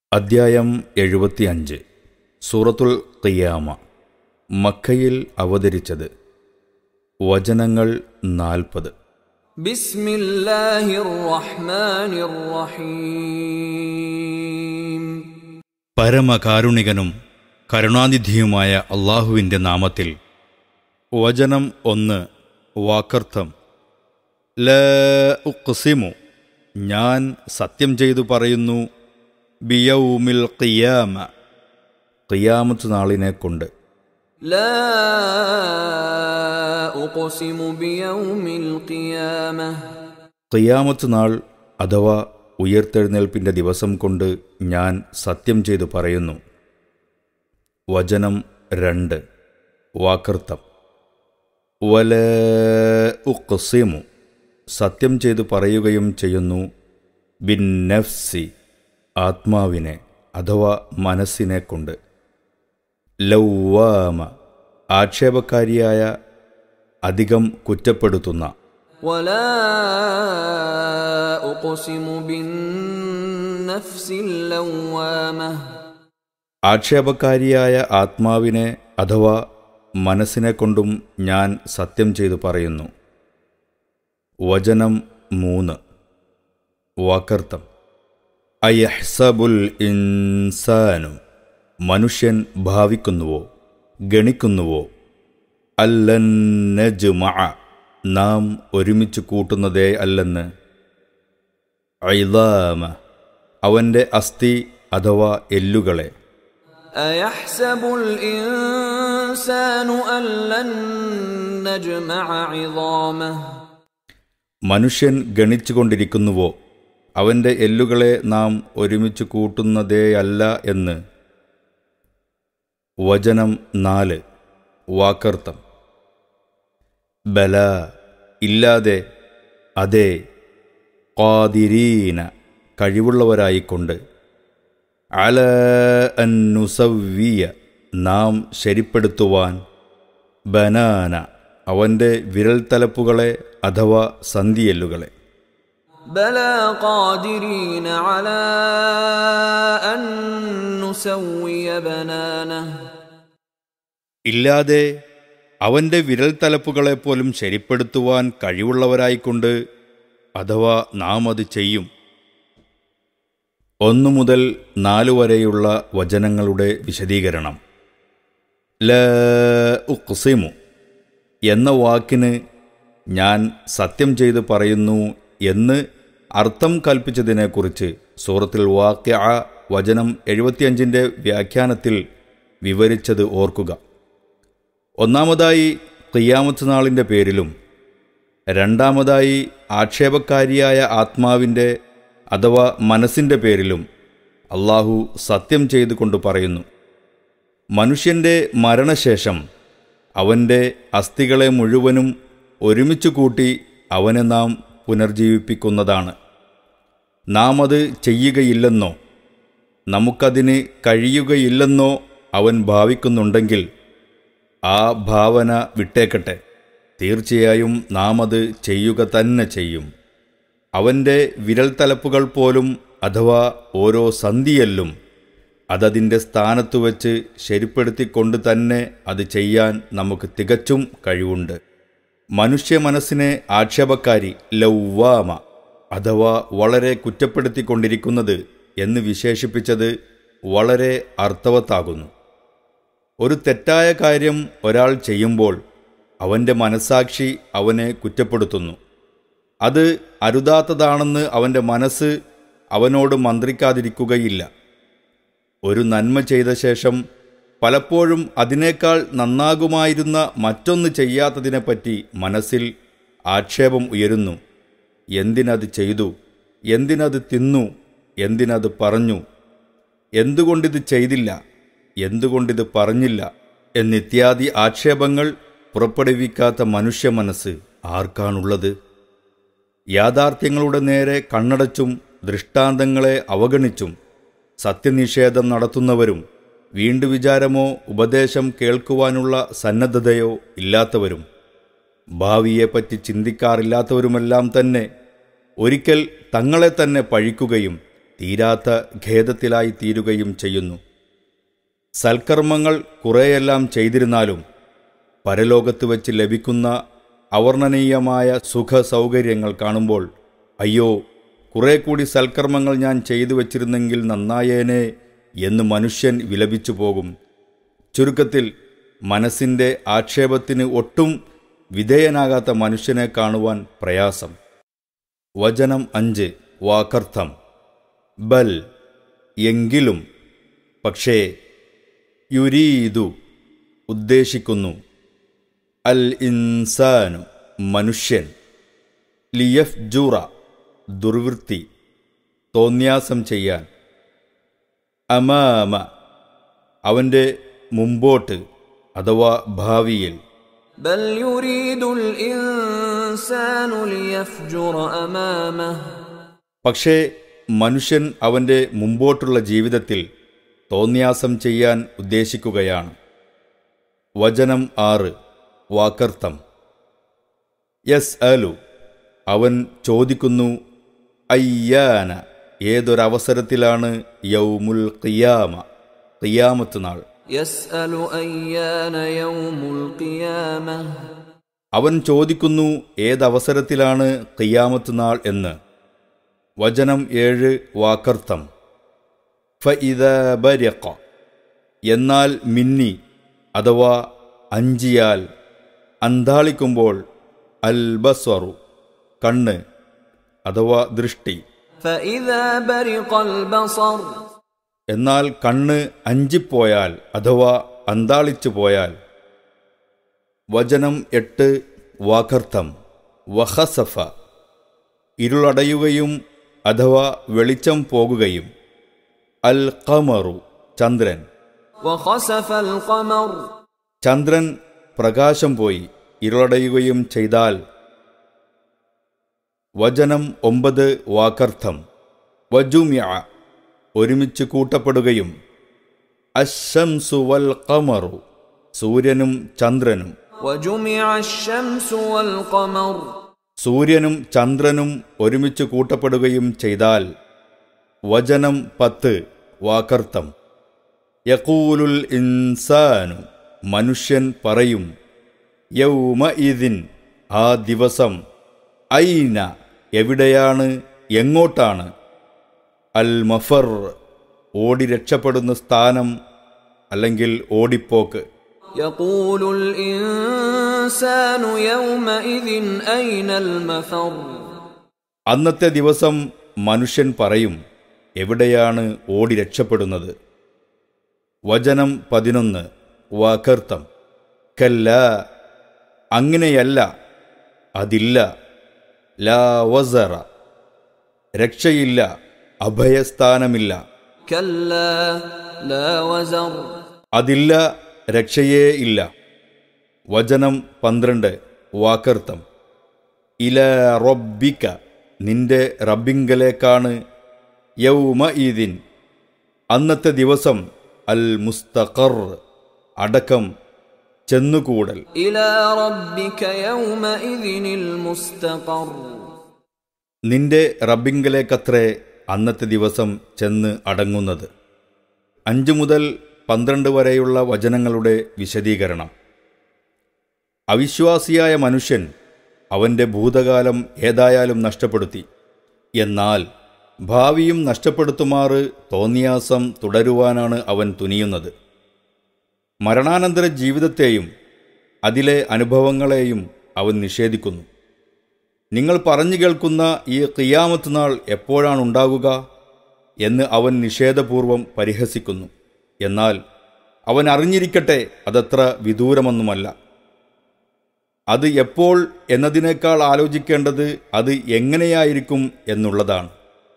അദ്ധ്യായം എഴുപത്തിയഞ്ച് സൂറത്തുൽ ഖിയാമ മക്കയിൽ അവതരിച്ചത് വചനങ്ങൾ നാൽപ്പത് بسم الله الرحمن الرحيم പരമകാരുണികനും കരുണാനിധിയുമായ അള്ളാഹുവിൻ്റെ നാമത്തിൽ വചനം ഒന്ന് വാക്കർത്ഥം ല ഉഖ്സിമു ഞാൻ സത്യം ചെയ്തു പറയുന്നു ബിയൗമിൽ ഖിയാമ ഖിയാമത്ത് നാളിനെ കൊണ്ട് لا أقسم بيوم القيامة ഖിയാമത്ത് നാൾ അഥവാ ഉയർത്തെഴുന്നേൽപ്പിൻ്റെ ദിവസം കൊണ്ട് ഞാൻ സത്യം ചെയ്തു പറയുന്നു വചനം രണ്ട് വാക്കർത്ഥം വല ഉഖ്സിമു സത്യം ചെയ്തു പറയുകയും ചെയ്യുന്നു ബിൻ നഫ്സി ആത്മാവിനെ അഥവാ മനസ്സിനെ കൊണ്ട് ലൗവാമ ആക്ഷേപക്കാരിയായ അധികം കുറ്റപ്പെടുത്തുന്ന ولا أقسم بالنفس اللوامة ആക്ഷേപക്കാരിയായ ആത്മാവിനെ അഥവാ മനസ്സിനെ കൊണ്ടും ഞാൻ സത്യം ചെയ്തു പറയുന്നു വചനം മൂന്ന് വാക്കർത്ഥം അയഹ്സബുൽ ഇൻസാനു മനുഷ്യൻ ഭാവിക്കുന്നുവോ ഗണിക്കുന്നുവോ അല്ലന്നജുമ നാം ഒരുമിച്ച് കൂട്ടുന്നതേ അല്ലെന്ന് ഐലാമ അവൻ്റെ അസ്ഥി അഥവാ എല്ലുകളെ أيحسب الإنسان أن لن نجمع عظامه മനുഷ്യൻ ഗണിച്ചുകൊണ്ടിരിക്കുന്നുവോ അവൻ്റെ എല്ലുകളെ നാം ഒരുമിച്ച് കൂട്ടുന്നതേയല്ല എന്ന് വചനം നാല് വാക്കർത്ഥം ബല ഇല്ലാതെ അതെ ഖാദിരീന കഴിവുള്ളവരായിക്കൊണ്ട് അല അന്നുസവ്വിയ നാം ശരിപ്പെടുത്തുവാൻ ബനാന അവൻ്റെ വിരൽത്തലപ്പുകളെ അഥവാ സന്ധിയെല്ലുകളെ بلى قادرين على أن نسوي بنانه ഇല്ലാതെ അവൻ്റെ വിരൽത്തലപ്പുകളെ പോലും ശരിപ്പെടുത്തുവാൻ കഴിവുള്ളവരായിക്കൊണ്ട് അഥവാ നാം അത് ചെയ്യും ഒന്നു മുതൽ നാലു വരെയുള്ള വചനങ്ങളുടെ വിശദീകരണം ല ഉഖ്സിമു എന്ന വാക്കിന് ഞാൻ സത്യം ചെയ്ത് പറയുന്നു എന്ന് അർത്ഥം കൽപ്പിച്ചതിനെക്കുറിച്ച് സൂറത്തിൽ വാക്യ വചനം എഴുപത്തിയഞ്ചിൻ്റെ വ്യാഖ്യാനത്തിൽ വിവരിച്ചത് ഓർക്കുക ഒന്നാമതായി ഖിയാമത്ത് നാളിൻ്റെ പേരിലും രണ്ടാമതായി ആക്ഷേപക്കാരിയായ ആത്മാവിൻ്റെ അഥവാ മനസ്സിൻ്റെ പേരിലും അള്ളാഹു സത്യം ചെയ്തുകൊണ്ട് പറയുന്നു മനുഷ്യൻ്റെ മരണശേഷം അവൻ്റെ അസ്ഥികളെ മുഴുവനും ഒരുമിച്ച് കൂട്ടി അവനെ നാം പുനർജീവിപ്പിക്കുന്നതാണ് നാം അത് ചെയ്യുകയില്ലെന്നോ നമുക്കതിന് കഴിയുകയില്ലെന്നോ അവൻ ഭാവിക്കുന്നുണ്ടെങ്കിൽ ആ ഭാവന വിട്ടേക്കട്ടെ തീർച്ചയായും നാം അത് ചെയ്യുക തന്നെ ചെയ്യും അവൻ്റെ വിരൽത്തലപ്പുകൾ പോലും അഥവാ ഓരോ സന്ധിയല്ലും അതതിൻ്റെ സ്ഥാനത്തു വച്ച് ശരിപ്പെടുത്തിക്കൊണ്ട് തന്നെ അത് ചെയ്യാൻ നമുക്ക് തികച്ചും കഴിവുണ്ട് മനുഷ്യ മനസ്സിനെ ആക്ഷേപക്കാരി ലൗവാമ അഥവാ വളരെ കുറ്റപ്പെടുത്തിക്കൊണ്ടിരിക്കുന്നത് എന്ന് വിശേഷിപ്പിച്ചത് വളരെ അർത്ഥവത്താകുന്നു ഒരു തെറ്റായ കാര്യം ഒരാൾ ചെയ്യുമ്പോൾ അവൻ്റെ മനസാക്ഷി അവനെ കുറ്റപ്പെടുത്തുന്നു അത് അരുതാത്തതാണെന്ന് അവൻ്റെ മനസ്സ് അവനോട് മന്ത്രിക്കാതിരിക്കുകയില്ല ഒരു നന്മ ചെയ്ത ശേഷം പലപ്പോഴും അതിനേക്കാൾ നന്നാകുമായിരുന്ന മറ്റൊന്ന് ചെയ്യാത്തതിനെപ്പറ്റി മനസ്സിൽ ആക്ഷേപം ഉയരുന്നു എന്തിനത് ചെയ്തു എന്തിനത് തിന്നു എന്തിനത് പറഞ്ഞു എന്തുകൊണ്ടിത് ചെയ്തില്ല എന്തുകൊണ്ടിത് പറഞ്ഞില്ല എന്നിത്യാദി ആക്ഷേപങ്ങൾ പുറപ്പെടുവിക്കാത്ത മനുഷ്യ മനസ്സ് ആർക്കാണുള്ളത് യാഥാർത്ഥ്യങ്ങളുടെ നേരെ കണ്ണടച്ചും ദൃഷ്ടാന്തങ്ങളെ അവഗണിച്ചും സത്യനിഷേധം നടത്തുന്നവരും വീണ്ടു വിചാരമോ ഉപദേശം കേൾക്കുവാനുള്ള സന്നദ്ധതയോ ഇല്ലാത്തവരും ഭാവിയെപ്പറ്റി ചിന്തിക്കാറില്ലാത്തവരുമെല്ലാം തന്നെ ഒരിക്കൽ തങ്ങളെ തന്നെ പഴിക്കുകയും തീരാത്ത ഖേദത്തിലായി തീരുകയും ചെയ്യുന്നു സൽക്കർമ്മങ്ങൾ കുറേയെല്ലാം ചെയ്തിരുന്നാലും പരലോകത്ത് വച്ച് ലഭിക്കുന്ന അവർണ്ണനീയമായ സുഖ സൗകര്യങ്ങൾ കാണുമ്പോൾ അയ്യോ കുറെ കൂടി സൽക്കർമ്മങ്ങൾ ഞാൻ ചെയ്തു വച്ചിരുന്നെങ്കിൽ നന്നായേനെ എന്ന് മനുഷ്യൻ വിലപിച്ചു പോകും ചുരുക്കത്തിൽ മനസ്സിൻ്റെ ആക്ഷേപത്തിന് ഒട്ടും വിധേയനാകാത്ത മനുഷ്യനെ കാണുവാൻ പ്രയാസം വചനം അഞ്ച് വാക്കർത്ഥം ബൽ എങ്കിലും പക്ഷേ യുരീതു ഉദ്ദേശിക്കുന്നു അൽ ഇൻസാനു മനുഷ്യൻ ലിയഫ് ജൂറ ദുർവൃത്തി തോന്യാസം ചെയ്യാൻ അമാമ അവൻ്റെ മുമ്പോട്ട് അഥവാ ഭാവിയിൽ بل يريد الإنسان ليفجر أمامه പക്ഷേ മനുഷ്യൻ അവൻ്റെ മുമ്പോട്ടുള്ള ജീവിതത്തിൽ തോന്യാസം ചെയ്യാൻ ഉദ്ദേശിക്കുകയാണ് വചനം ആറ് വാക്കർത്ഥം യസ് അലു അവൻ ചോദിക്കുന്നു അയ്യാന ഏതൊരവസരത്തിലാണ് യൗമുൽ ഖിയാമ ഖിയാമത്ത് നാൾ يسأل أيان يوم القيامة അവൻ ചോദിക്കുന്നു ഏതവസരത്തിലാണ് ഖിയാമത്ത് നാൾ എന്ന് വചനം ഏഴ് വാക്കർത്ഥം ഫഇദ ബരിഖ എന്നാൽ മിന്നി അഥവാ അഞ്ചിയാൽ അന്താളിക്കുമ്പോൾ അൽ ബസ്വറു കണ്ണ് അഥവാ ദൃഷ്ടി فإذا برق البصر എന്നാൽ കണ്ണ് അഞ്ചിപ്പോയാൽ അഥവാ അന്താളിച്ചു പോയാൽ വചനം എട്ട് വാക്കർത്ഥം വഹസഫ ഇരുളടയുകയും അഥവാ വെളിച്ചം പോകുകയും അൽ ഖമറു ചന്ദ്രൻ وخسف القمر ചന്ദ്രൻ പ്രകാശം പോയി ഇരുളടയുകയും ചെയ്താൽ വചനം ഒമ്പത് വാക്കർത്ഥം വജുമ്യ ഒരുമിച്ച് കൂട്ടപ്പെടുകയും അശംസു വൽ ഖമറു സൂര്യനും ചന്ദ്രനും وجمع الشمس والقمر സൂര്യനും ചന്ദ്രനും ഒരുമിച്ച് കൂട്ടപ്പെടുകയും ചെയ്താൽ വചനം പത്ത് വാക്കർത്ഥം യക്കൂലുൽ ഇൻസാനു മനുഷ്യൻ പറയും യൗമ ഇതിൻ ആ ദിവസം ഐന എവിടെയാണ് എങ്ങോട്ടാണ് അൽ മഫർ ഓടി രക്ഷപ്പെടുന്ന സ്ഥാനം അല്ലെങ്കിൽ ഓടിപ്പോക്ക് يقول الإنسان يومئذ أين المفر അന്നത്തെ ദിവസം മനുഷ്യൻ പറയും എവിടെയാണ് ഓടി രക്ഷപ്പെടുന്നത് വചനം പതിനൊന്ന് വാക്കർത്ഥം കല്ല അങ്ങനെയല്ല അതില്ല ലാ വസറ രക്ഷയില്ല അഭയസ്ഥാനമില്ല كلا لا وزر അതില്ല രക്ഷയേ ഇല്ല വചനം പന്ത്രണ്ട് വാക്കർത്ഥം ഇല റബ്ബിക്ക നിന്റെ റബ്ബിങ്കലേക്കാണ് യൗമ ഈദിൻ അന്നത്തെ ദിവസം അൽ മുസ്തഖർ അടക്കം ചെന്നുകൂടൽ إلى ربك يومئذ المستقر നിന്റെ റബ്ബിങ്കലേക്കത്രേ അന്നത്തെ ദിവസം ചെന്ന് അടങ്ങുന്നത് അഞ്ചു മുതൽ പന്ത്രണ്ട് വരെയുള്ള വചനങ്ങളുടെ വിശദീകരണം അവിശ്വാസിയായ മനുഷ്യൻ അവൻ്റെ ഭൂതകാലം ഏതായാലും നഷ്ടപ്പെടുത്തി എന്നാൽ ഭാവിയും നഷ്ടപ്പെടുത്തുമാറ് തോന്നിയാസം തുടരുവാനാണ് അവൻ തുനിയുന്നത് മരണാനന്തര ജീവിതത്തെയും അതിലെ അനുഭവങ്ങളെയും അവൻ നിഷേധിക്കുന്നു നിങ്ങൾ പറഞ്ഞു കേൾക്കുന്ന ഈ ഖിയാമത്ത് നാൾ എപ്പോഴാണ് ഉണ്ടാകുക എന്ന് അവൻ നിഷേധപൂർവം പരിഹസിക്കുന്നു എന്നാൽ അവൻ അറിഞ്ഞിരിക്കട്ടെ അതത്ര വിദൂരമൊന്നുമല്ല അത് എപ്പോൾ എന്നതിനേക്കാൾ ആലോചിക്കേണ്ടത് അത് എങ്ങനെയായിരിക്കും എന്നുള്ളതാണ്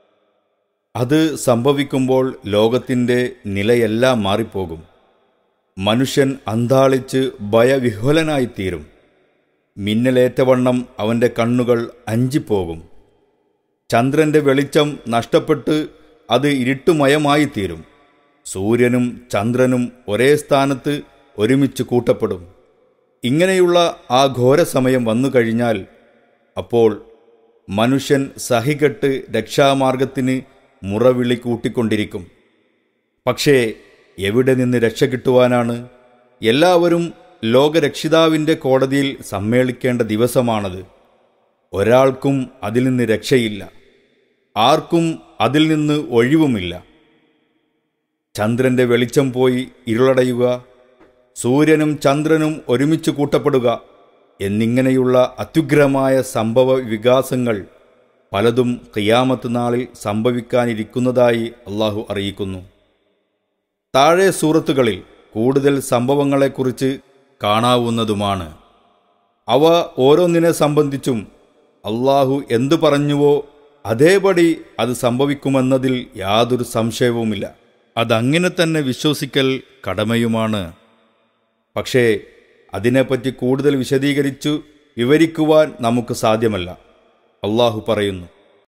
അത് സംഭവിക്കുമ്പോൾ ലോകത്തിൻ്റെ നിലയെല്ലാം മാറിപ്പോകും മനുഷ്യൻ അന്താളിച്ച് ഭയവിഹ്വലനായിത്തീരും മിന്നലേറ്റവണ്ണം അവൻ്റെ കണ്ണുകൾ അഞ്ചിപ്പോകും ചന്ദ്രൻ്റെ വെളിച്ചം നഷ്ടപ്പെട്ട് അത് ഇരുട്ടുമയമായിത്തീരും സൂര്യനും ചന്ദ്രനും ഒരേ സ്ഥാനത്ത് ഒരുമിച്ച് കൂട്ടപ്പെടും ഇങ്ങനെയുള്ള ആ ഘോരസമയം വന്നു കഴിഞ്ഞാൽ അപ്പോൾ മനുഷ്യൻ സഹികെട്ട് രക്ഷാമാർഗത്തിന് മുറവിളി കൂട്ടിക്കൊണ്ടിരിക്കും പക്ഷേ എവിടെ നിന്ന് രക്ഷ കിട്ടുവാനാണ് എല്ലാവരും ലോകരക്ഷിതാവിൻ്റെ കോടതിയിൽ സമ്മേളിക്കേണ്ട ദിവസമാണത് ഒരാൾക്കും അതിൽ നിന്ന് രക്ഷയില്ല ആർക്കും അതിൽ നിന്ന് ഒഴിവുമില്ല ചന്ദ്രന്റെ വെളിച്ചം പോയി ഇരുളടയുക സൂര്യനും ചന്ദ്രനും ഒരുമിച്ച് കൂട്ടപ്പെടുക എന്നിങ്ങനെയുള്ള അത്യുഗ്രമായ സംഭവ വികാസങ്ങൾ പലതും ഖിയാമത്ത് നാളിൽ സംഭവിക്കാനിരിക്കുന്നതായി അള്ളാഹു അറിയിക്കുന്നു താഴെ സൂറത്തുകളിൽ കൂടുതൽ സംഭവങ്ങളെക്കുറിച്ച് കാണാവുന്നതുമാണ് അവ ഓരോന്നിനെ സംബന്ധിച്ചും അള്ളാഹു എന്തു പറഞ്ഞുവോ അതേപടി അത് സംഭവിക്കുമെന്നതിൽ യാതൊരു സംശയവുമില്ല അതങ്ങനെ തന്നെ വിശ്വസിക്കൽ കടമയുമാണ് പക്ഷേ അതിനെപ്പറ്റി കൂടുതൽ വിശദീകരിച്ചു വിവരിക്കുവാൻ നമുക്ക് സാധ്യമല്ല അള്ളാഹു പറയുന്നു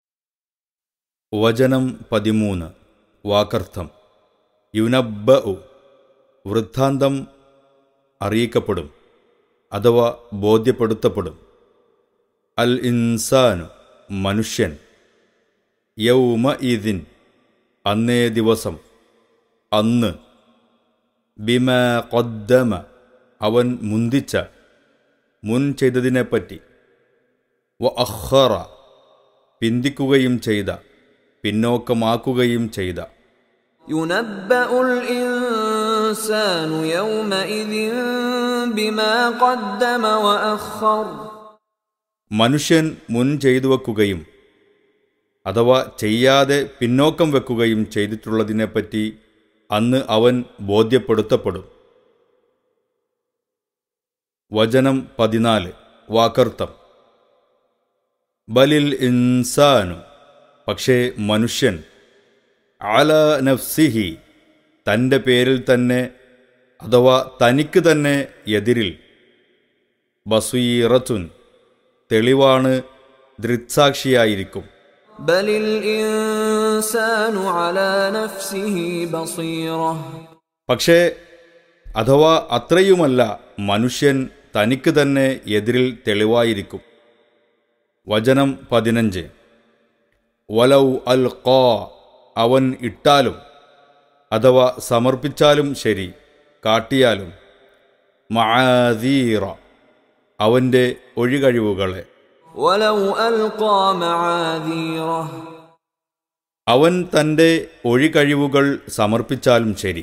വചനം പതിമൂന്ന് വാക്കർത്ഥം യുനബ്ബ വൃദ്ധാന്തം അറിയിക്കപ്പെടും അഥവാ ബോധ്യപ്പെടുത്തപ്പെടും അൽ ഇൻസാനു മനുഷ്യൻ യൗമ ഇതിൻ അന്നേ ദിവസം അന്ന് ബിമ കൊദ്ദമ അവൻ മുന്തിച്ച മുൻ ചെയ്തതിനെപ്പറ്റി വ അഹ്റ പിന്തിക്കുകയും ചെയ്ത പിന്നോക്കമാക്കുകയും ചെയ്ത ينبأ الإنسان يومئذ بما قدم وأخر മനുഷ്യൻ മുൻ ചെയ്തു വെക്കുകയും അഥവാ ചെയ്യാതെ പിന്നോക്കം വെക്കുകയും ചെയ്തിട്ടുള്ളതിനെപ്പറ്റി അന്ന് അവൻ ബോധ്യപ്പെടുത്തപ്പെടും വചനം പതിനാല് വാക്കർത്ഥം ബലിൽ ഇൻസാനു പക്ഷേ മനുഷ്യൻ ആല നഫ്സിഹി തൻ്റെ പേരിൽ തന്നെ അഥവാ തനിക്ക് തന്നെ എതിരിൽ ബസീറത്തുൻ തെളിവാണ് ദൃക്സാക്ഷിയായിരിക്കും بل الإنسان على نفسه بصيرة പക്ഷേ അഥവാ അത്രയുമല്ല മനുഷ്യൻ തനിക്ക് തന്നെ എതിരിൽ തെളിവായിരിക്കും വചനം പതിനഞ്ച് വലൗ അൽ ഖാ അവൻ ഇട്ടാലും അഥവാ സമർപ്പിച്ചാലും ശരി കാട്ടിയാലും മആദീറ അവൻ്റെ ഒഴികഴിവുകളെ ولو ألقى معاذيره അവൻ തൻ്റെ ഒഴികഴിവുകൾ സമർപ്പിച്ചാലും ശരി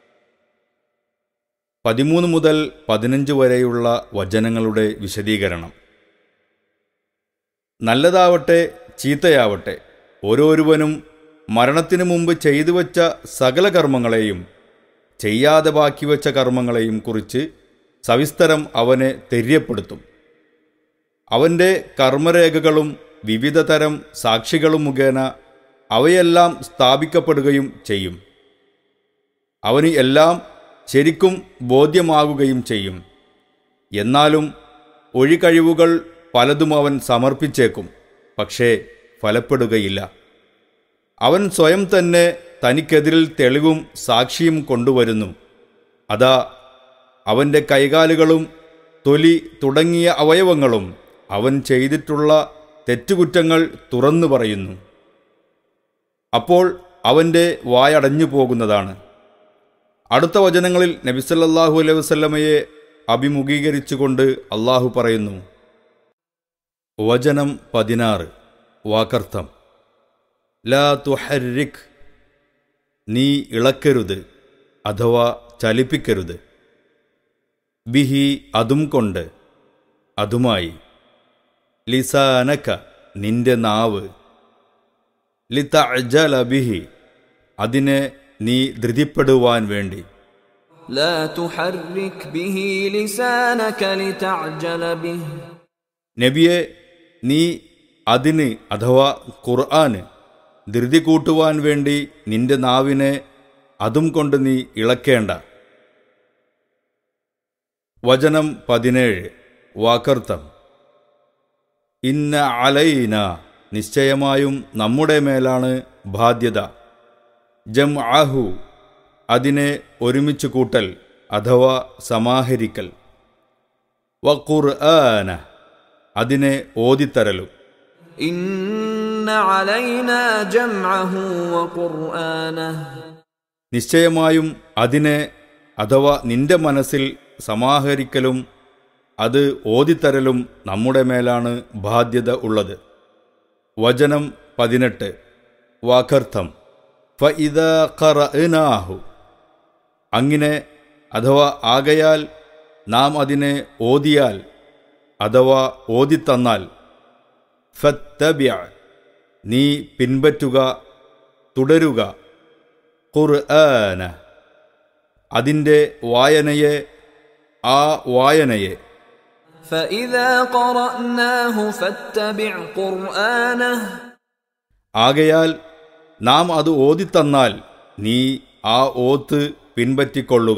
പതിമൂന്ന് മുതൽ പതിനഞ്ച് വരെയുള്ള വചനങ്ങളുടെ വിശദീകരണം നല്ലതാവട്ടെ ചീത്തയാവട്ടെ ഓരോരുവനും മരണത്തിനു മുമ്പ് ചെയ്തു വച്ച സകല കർമ്മങ്ങളെയും ചെയ്യാതെ ബാക്കി വച്ച കർമ്മങ്ങളെയും കുറിച്ച് സവിസ്തരം അവനെ തെര്യപ്പെടുത്തും അവൻ്റെ കർമ്മരേഖകളും വിവിധ തരം സാക്ഷികളും മുഖേന അവയെല്ലാം സ്ഥാപിക്കപ്പെടുകയും ചെയ്യും അവന് എല്ലാം ശരിക്കും ബോധ്യമാകുകയും ചെയ്യും എന്നാലും ഒഴികഴിവുകൾ പലതും അവൻ സമർപ്പിച്ചേക്കും പക്ഷേ ഫലപ്പെടുകയില്ല അവൻ സ്വയം തന്നെ തനിക്കെതിരിൽ തെളിവും സാക്ഷിയും കൊണ്ടുവരുന്നു അതാ അവൻ്റെ കൈകാലുകളും തൊലി തുടങ്ങിയ അവയവങ്ങളും അവൻ ചെയ്തിട്ടുള്ള തെറ്റുകുറ്റങ്ങൾ തുറന്നു പറയുന്നു അപ്പോൾ അവൻ്റെ വായടഞ്ഞു പോകുന്നതാണ് അടുത്ത വചനങ്ങളിൽ നബിസല്ലാഹു അലൈഹി വസല്ലമയെ അഭിമുഖീകരിച്ചുകൊണ്ട് അള്ളാഹു പറയുന്നു വചനം പതിനാറ് വാക്കർത്ഥം ലാ തുഹരിക് നീ ഇളക്കരുത് അഥവാ ചലിപ്പിക്കരുത് ബിഹി അതും കൊണ്ട് അതുമായി ലിസാനക നിന്റെ നാവ് ലിതഅജല ബിഹി അതിനെ നീ ധൃതിപ്പെടുവാൻ വേണ്ടി لا تحرك به لسانك لتعجل به നബിയെ നീ അതിന് അഥവാ ഖുർആന് ധൃതി കൂട്ടുവാൻ വേണ്ടി നിന്റെ നാവിനെ അതും കൊണ്ട് നീ ഇളക്കേണ്ട വചനം പതിനേഴ് വാക്കർത്ഥം ഇന്ന അലൈന നിശ്ചയമായും നമ്മുടെ മേലാണ് ബാധ്യത ജം ആഹു അതിനെ ഒരുമിച്ച് കൂട്ടൽ അഥവാ സമാഹരിക്കൽ വ ഖുർആന അതിനെ ഓതിത്തരലും إن علينا جمعه وقرآنه നിശ്ചയമായും അതിനെ അഥവാ നിന്റെ മനസ്സിൽ സമാഹരിക്കലും അത് ഓതിത്തരലും നമ്മുടെ മേലാണ് ബാധ്യത ഉള്ളത് വചനം പതിനെട്ട് വാക്കർത്ഥം ഫഇദ ഖറഅനാഹു അങ്ങനെ അഥവാ ആകയാൽ നാം അതിനെ ഓതിയാൽ അഥവാ ഓതിത്തന്നാൽ ഫത്തബ്യ നീ പിൻപറ്റുക തുടരുക ഖുർആന അതിൻ്റെ വായനയെ ആ വായനയെ فإذا قرأناه فاتبع قرآنه ആകയാൽ നാം അത് ഓതിത്തന്നാൽ നീ ആ ഓത്ത് പിൻപറ്റിക്കൊള്ളുക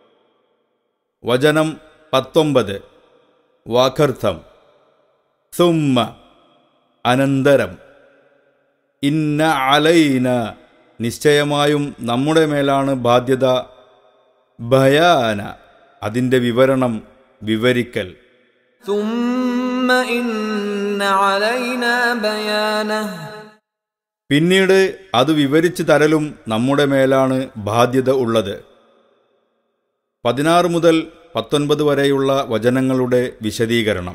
വചനം പത്തൊമ്പത് വാക്കർത്ഥം സുമ്മ അനന്തരം ഇന്ന അലൈന നിശ്ചയമായും നമ്മുടെ മേലാണ് ബാധ്യത ഭയാന അതിൻ്റെ വിവരണം വിവരിക്കൽ ثم إن علينا بيانه പിന്നീട് അത് വിവരിച്ചു തരലും നമ്മുടെ മേലാണ് ബാധ്യത ഉള്ളത് പതിനാറ് മുതൽ പത്തൊൻപത് വരെയുള്ള വചനങ്ങളുടെ വിശദീകരണം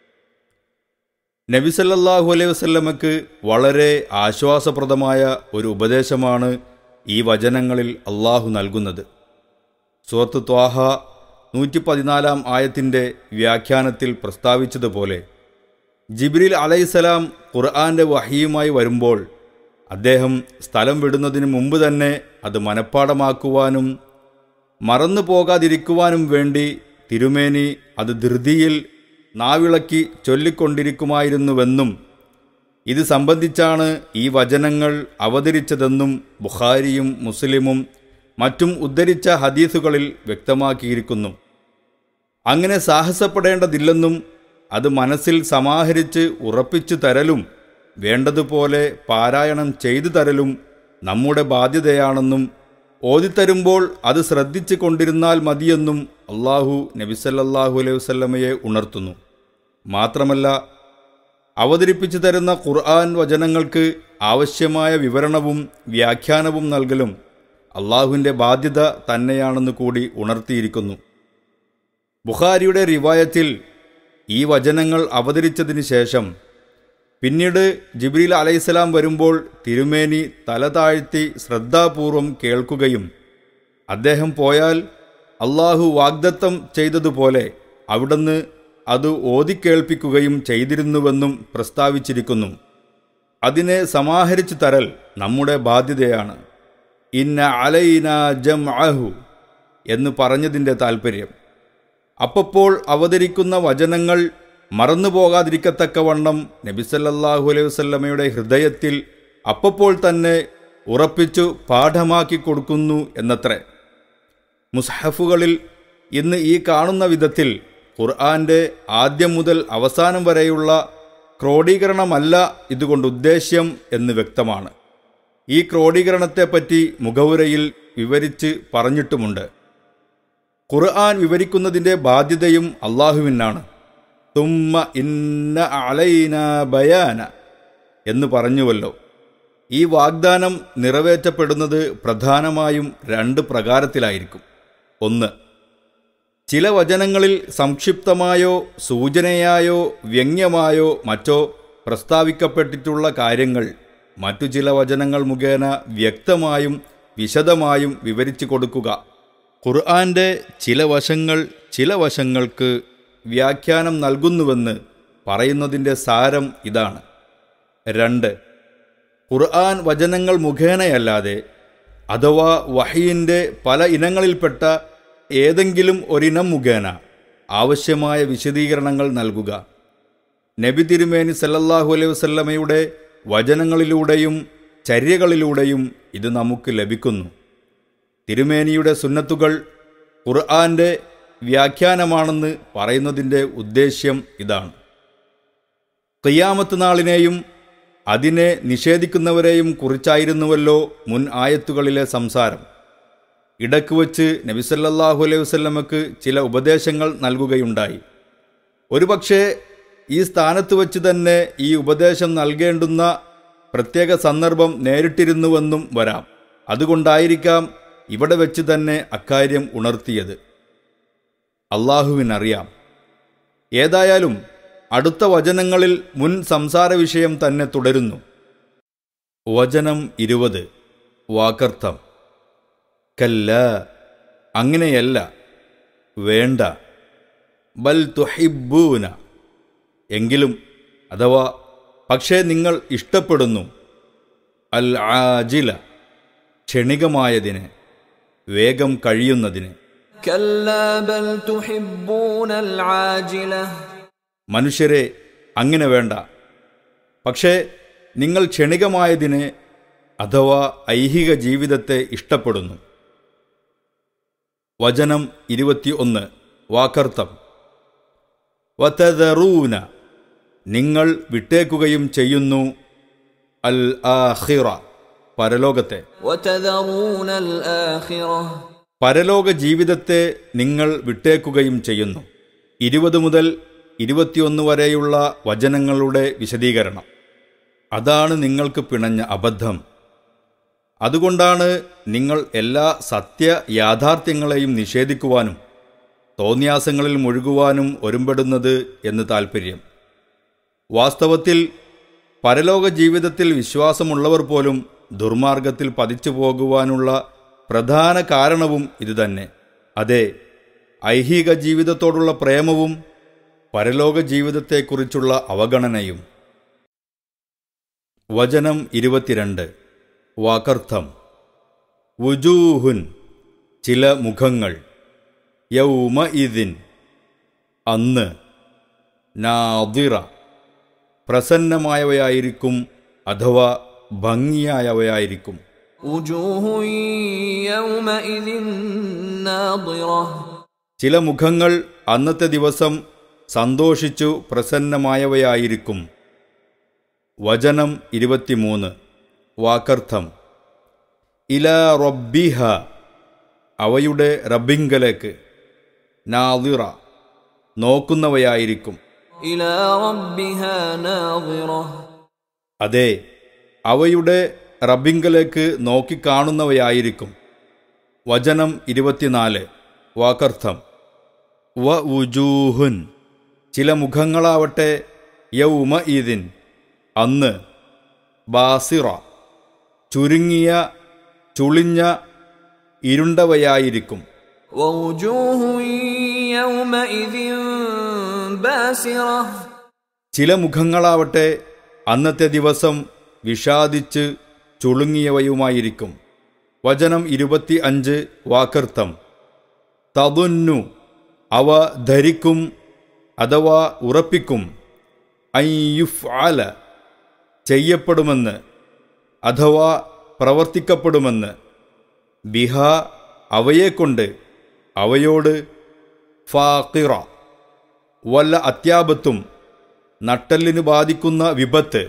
നബിസല്ലാഹു അലൈഹി വസല്ലമക്ക് വളരെ ആശ്വാസപ്രദമായ ഒരു ഉപദേശമാണ് ഈ വചനങ്ങളിൽ അള്ളാഹു നൽകുന്നത് സുഹൃത്ത് ത്വാഹ നൂറ്റി പതിനാലാം ആയത്തിൻ്റെ വ്യാഖ്യാനത്തിൽ പ്രസ്താവിച്ചതുപോലെ ജിബ്രിൽ അലൈസലാം ഖുർആന്റെ വഹിയുമായി വരുമ്പോൾ അദ്ദേഹം സ്ഥലം വിടുന്നതിന് മുമ്പ് തന്നെ അത് മനഃപ്പാടമാക്കുവാനും മറന്നു പോകാതിരിക്കുവാനും വേണ്ടി തിരുമേനി അത് ധൃതിയിൽ നാവിളക്കി ചൊല്ലിക്കൊണ്ടിരിക്കുമായിരുന്നുവെന്നും ഇത് സംബന്ധിച്ചാണ് ഈ വചനങ്ങൾ അവതരിച്ചതെന്നും ബുഖാരിയും മുസ്ലിമും മറ്റും ഉദ്ധരിച്ച ഹദീസുകളിൽ വ്യക്തമാക്കിയിരിക്കുന്നു അങ്ങനെ സാഹസപ്പെടേണ്ടതില്ലെന്നും അത് മനസ്സിൽ സമാഹരിച്ച് ഉറപ്പിച്ചു തരലും വേണ്ടതുപോലെ പാരായണം ചെയ്തു തരലും നമ്മുടെ ബാധ്യതയാണെന്നും ഓതിത്തരുമ്പോൾ അത് ശ്രദ്ധിച്ചു കൊണ്ടിരുന്നാൽ മതിയെന്നും അള്ളാഹു നബിസല്ലാഹു അലൈഹി വസല്ലമയെ ഉണർത്തുന്നു മാത്രമല്ല അവതരിപ്പിച്ചു തരുന്ന ഖുർആൻ വചനങ്ങൾക്ക് ആവശ്യമായ വിവരണവും വ്യാഖ്യാനവും നൽകലും അള്ളാഹുവിൻ്റെ ബാധ്യത തന്നെയാണെന്ന് കൂടി ഉണർത്തിയിരിക്കുന്നു ബുഖാരിയുടെ റിവായത്തിൽ ഈ വചനങ്ങൾ അവതരിച്ചതിന് ശേഷം പിന്നീട് ജിബ്രീൽ അലൈഹിസ്സലാം വരുമ്പോൾ തിരുമേനി തല താഴ്ത്തി ശ്രദ്ധാപൂർവം കേൾക്കുകയും അദ്ദേഹം പോയാൽ അള്ളാഹു വാഗ്ദത്തം ചെയ്തതുപോലെ അവിടുന്ന് അത് ഓതിക്കേൾപ്പിക്കുകയും ചെയ്തിരുന്നുവെന്നും പ്രസ്താവിച്ചിരിക്കുന്നു അതിനെ സമാഹരിച്ചു തരൽ നമ്മുടെ ബാധ്യതയാണ് ഇന്ന അലൈന ജം അഹു എന്ന് പറഞ്ഞതിൻ്റെ താൽപ്പര്യം അപ്പപ്പോൾ അവതരിക്കുന്ന വചനങ്ങൾ മറന്നുപോകാതിരിക്കത്തക്കവണ്ണം നബിസല്ലാഹു അലൈഹി വസല്ലമയുടെ ഹൃദയത്തിൽ അപ്പപ്പോൾ തന്നെ ഉറപ്പിച്ചു പാഠമാക്കി കൊടുക്കുന്നു എന്നത്രേ മുസ്ഹഫുകളിൽ ഇന്ന് ഈ കാണുന്ന വിധത്തിൽ ഖുർആന്റെ ആദ്യം മുതൽ അവസാനം വരെയുള്ള ക്രോഡീകരണമല്ല ഇതുകൊണ്ട് ഉദ്ദേശ്യം എന്ന് വ്യക്തമാണ് ഈ ക്രോഡീകരണത്തെപ്പറ്റി മുഖവുരയിൽ വിവരിച്ച് പറഞ്ഞിട്ടുമുണ്ട് ഖുർആൻ വിവരിക്കുന്നതിൻ്റെ ബാധ്യതയും അള്ളാഹുവിനാണ് തുമ്മ ഇന്ന അലൈന ബയാന എന്ന് പറഞ്ഞുവല്ലോ ഈ വാഗ്ദാനം നിറവേറ്റപ്പെടുന്നത് പ്രധാനമായും രണ്ട് പ്രകാരത്തിലായിരിക്കും ഒന്ന് ചില വചനങ്ങളിൽ സംക്ഷിപ്തമായോ സൂചനയായോ വ്യംഗ്യമായോ മറ്റോ പ്രസ്താവിക്കപ്പെട്ടിട്ടുള്ള കാര്യങ്ങൾ മറ്റു ചില വചനങ്ങൾ മുഖേന വ്യക്തമായും വിശദമായും വിവരിച്ചു കൊടുക്കുക ഖുർആന്റെ ചില വശങ്ങൾ ചില വശങ്ങൾക്ക് വ്യാഖ്യാനം നൽകുന്നുവെന്ന് പറയുന്നതിൻ്റെ സാരം ഇതാണ് രണ്ട് ഖുർആൻ വചനങ്ങൾ മുഖേനയല്ലാതെ അഥവാ വഹയിൻ്റെ പല ഇനങ്ങളിൽപ്പെട്ട ഏതെങ്കിലും ഒരിനം മുഖേന ആവശ്യമായ വിശദീകരണങ്ങൾ നൽകുക നബി തിരുമേനി സല്ലല്ലാഹു അലൈഹി വസല്ലമയുടെ വചനങ്ങളിലൂടെയും ചര്യകളിലൂടെയും ഇത് നമുക്ക് ലഭിക്കുന്നു തിരുമേനിയുടെ സുന്നത്തുകൾ ഖുർആന്റെ വ്യാഖ്യാനമാണെന്ന് പറയുന്നതിൻ്റെ ഉദ്ദേശ്യം ഇതാണ് ഖിയാമത്ത് നാളിനെയും അതിനെ നിഷേധിക്കുന്നവരെയും കുറിച്ചായിരുന്നുവല്ലോ മുൻ ആയത്തുകളിലെ സംസാരം ഇടക്ക് വച്ച് നബിസല്ലാഹു അലൈഹി വസല്ലമക്ക് ചില ഉപദേശങ്ങൾ നൽകുകയുണ്ടായി ഒരുപക്ഷെ ഈ സ്ഥാനത്ത് വച്ച് തന്നെ ഈ ഉപദേശം നൽകേണ്ടുന്ന പ്രത്യേക സന്ദർഭം നേരിട്ടിരുന്നുവെന്നും വരാം അതുകൊണ്ടായിരിക്കാം ഇവിടെ വെച്ച് തന്നെ അക്കാര്യം ഉണർത്തിയത് അള്ളാഹുവിനറിയാം ഏതായാലും അടുത്ത വചനങ്ങളിൽ മുൻ സംസാര വിഷയം തന്നെ തുടരുന്നു വചനം ഇരുപത് വാക്കർത്ഥം കല്ല അങ്ങനെയല്ല വേണ്ട ബൽ തുഹിബൂന എങ്കിലും അഥവാ പക്ഷേ നിങ്ങൾ ഇഷ്ടപ്പെടുന്നു അൽ ആജില ക്ഷണികമായതിന് വേഗം കഴിയുന്നതിന് كلا بل تحبون العاجلة മനുഷ്യരെ അങ്ങനെ വേണ്ട പക്ഷേ നിങ്ങൾ ക്ഷണികമായതിനെ അഥവാ ഐഹിക ജീവിതത്തെ ഇഷ്ടപ്പെടുന്നു വചനം ഇരുപത്തി ഒന്ന് വാക്കർത്ഥം വതദറൂന നിങ്ങൾ വിട്ടേക്കുകയും ചെയ്യുന്നു അൽ ആഹിറ പരലോകത്തെ وتذرون الآخرة പരലോക ജീവിതത്തെ നിങ്ങൾ വിട്ടേക്കുകയും ചെയ്യുന്നു ഇരുപത് മുതൽ ഇരുപത്തിയൊന്ന് വരെയുള്ള വചനങ്ങളുടെ വിശദീകരണം അതാണ് നിങ്ങൾക്ക് പിണഞ്ഞ അബദ്ധം അതുകൊണ്ടാണ് നിങ്ങൾ എല്ലാ സത്യ യാഥാർത്ഥ്യങ്ങളെയും നിഷേധിക്കുവാനും തോന്യാസങ്ങളിൽ മുഴുകുവാനും ഒരുമ്പെടുന്നത് എന്ന് താൽപ്പര്യം വാസ്തവത്തിൽ പരലോക ജീവിതത്തിൽ വിശ്വാസമുള്ളവർ പോലും ദുർമാർഗത്തിൽ പതിച്ചു പോകുവാനുള്ള പ്രധാന കാരണവും ഇതുതന്നെ അതെ ഐഹിക ജീവിതത്തോടുള്ള പ്രേമവും പരലോക ജീവിതത്തെക്കുറിച്ചുള്ള അവഗണനയും വചനം ഇരുപത്തിരണ്ട് വാക്കർത്ഥം വുജൂഹുൻ ചില മുഖങ്ങൾ യൗമ ഇതിൻ അന്ന് നാദിറ പ്രസന്നമായവയായിരിക്കും അഥവാ ഭംഗിയായവയായിരിക്കും وجوه يومئذ ناضرة ചില മുഖങ്ങൾ അന്നത്തെ ദിവസം സന്തോഷിച്ചു പ്രസന്നമായവയായിരിക്കും വചനം ഇരുപത്തിമൂന്ന് വാക്കർത്ഥം ഇല റബ്ബിഹ അവയുടെ റബ്ബിങ്കലേക്ക് നാദിറ നോക്കുന്നവയായിരിക്കും إلى ربها ناظرة അതെ അവയുടെ റബ്ബിങ്കലേക്ക് നോക്കിക്കാണുന്നവയായിരിക്കും വചനം ഇരുപത്തിനാല് വാക്കർത്ഥം വ ഉജൂഹുൻ ചില മുഖങ്ങളാവട്ടെ യൗമ ഈദിൻ അന്ന് ബാസിറ ചുരുങ്ങിയ ചുളിഞ്ഞ ഇരുണ്ടവയായിരിക്കും ووجوه يومئذ باسرة ചില മുഖങ്ങളാവട്ടെ അന്നത്തെ ദിവസം വിഷാദിച്ച് ചുളുങ്ങിയവയുമായിരിക്കും വചനം ഇരുപത്തി അഞ്ച് വാക്കർത്ഥം തതുന്നു അവ ധരിക്കും അഥവാ ഉറപ്പിക്കും ഐയുഫ് ആല ചെയ്യപ്പെടുമെന്ന് അഥവാ പ്രവർത്തിക്കപ്പെടുമെന്ന് ബിഹ അവയെക്കൊണ്ട് അവയോട് ഫാക്കിറ വല്ല അത്യാപത്തും നട്ടലിന് ബാധിക്കുന്ന വിപത്ത്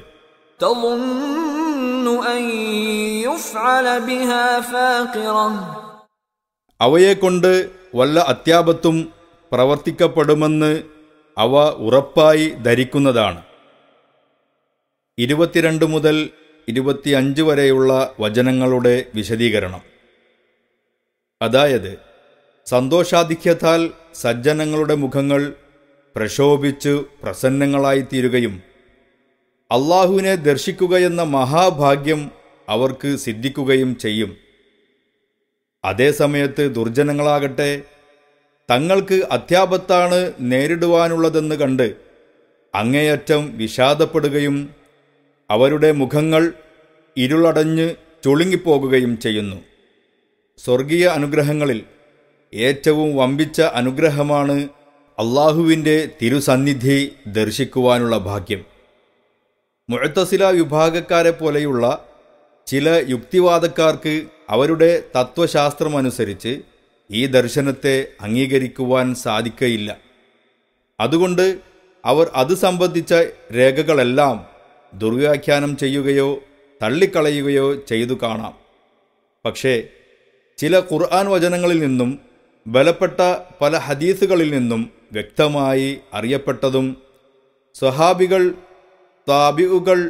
تظن أن يفعل بها فاقرة അവയെക്കൊണ്ട് വല്ല അത്യാപത്തും പ്രവർത്തിക്കപ്പെടുമെന്ന് അവ ഉറപ്പായി ധരിക്കുന്നതാണ് ഇരുപത്തിരണ്ട് മുതൽ ഇരുപത്തിയഞ്ച് വരെയുള്ള വചനങ്ങളുടെ വിശദീകരണം അതായത് സന്തോഷാധിക്യത്താൽ സജ്ജനങ്ങളുടെ മുഖങ്ങൾ പ്രശോഭിച്ചു പ്രസന്നങ്ങളായിത്തീരുകയും അള്ളാഹുവിനെ ദർശിക്കുകയെന്ന മഹാഭാഗ്യം അവർക്ക് സിദ്ധിക്കുകയും ചെയ്യും അതേസമയത്ത് ദുർജനങ്ങളാകട്ടെ തങ്ങൾക്ക് അത്യാപത്താണ് നേരിടുവാനുള്ളതെന്ന് കണ്ട് അങ്ങേയറ്റം വിഷാദപ്പെടുകയും അവരുടെ മുഖങ്ങൾ ഇരുളടഞ്ഞ് ചുളുങ്ങിപ്പോകുകയും ചെയ്യുന്നു സ്വർഗീയ അനുഗ്രഹങ്ങളിൽ ഏറ്റവും വമ്പിച്ച അനുഗ്രഹമാണ് അള്ളാഹുവിൻ്റെ തിരുസന്നിധി ദർശിക്കുവാനുള്ള ഭാഗ്യം മുഴത്തസില വിഭാഗക്കാരെ പോലെയുള്ള ചില യുക്തിവാദക്കാർക്ക് അവരുടെ തത്വശാസ്ത്രമനുസരിച്ച് ഈ ദർശനത്തെ അംഗീകരിക്കുവാൻ സാധിക്കയില്ല അതുകൊണ്ട് അവർ അത് സംബന്ധിച്ച രേഖകളെല്ലാം ദുർവ്യാഖ്യാനം ചെയ്യുകയോ തള്ളിക്കളയുകയോ ചെയ്തു കാണാം പക്ഷേ ചില ഖുർആൻ വചനങ്ങളിൽ നിന്നും ബലപ്പെട്ട പല ഹദീസുകളിൽ നിന്നും വ്യക്തമായി അറിയപ്പെട്ടതും സ്വഹാബികൾ താബിഉകൾ